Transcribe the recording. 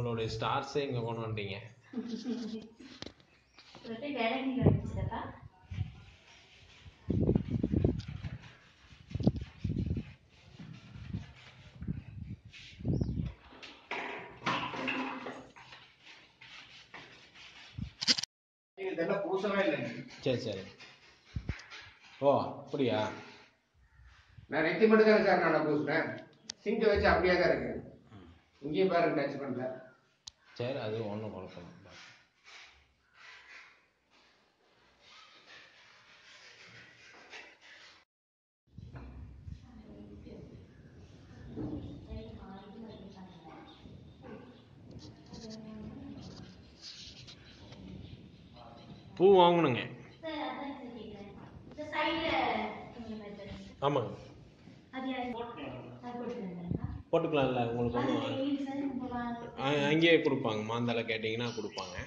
உங்களுடைய ஸ்டார்ஸே இங்கே கொண்டு வந்துட்டீங்க வேலைக்கு கிடைச்சிருக்கா இதெல்லாம் பூசவே இல்லைங்க சரி சரி ஓ அப்படியா நான் நெத்தி மட்டும் தானே சார் நான் பூசினேன் சிங்கை வச்சு அப்படியே தான் இருக்கு இங்கேயும் பாருங்க டச் பண்ணல சரி அது ஒன்றும் குழப்பம் இல்லை. பூ வாங்கணுங்க சார் அதான் சார் கேட்குறேன் இந்த சைடில் கொஞ்சம் better. ஆமாங்க அது யாரு? அது போட்டுக்கிறேன்டா. போட்டுக்கலாம்ல உங்களுக்கு அது ஒன்றும் எங்க சார் இப்போ வாங்க. அங்கேயே கொடுப்பாங்க மாந்தால கேட்டிங்கன்னா கொடுப்பாங்க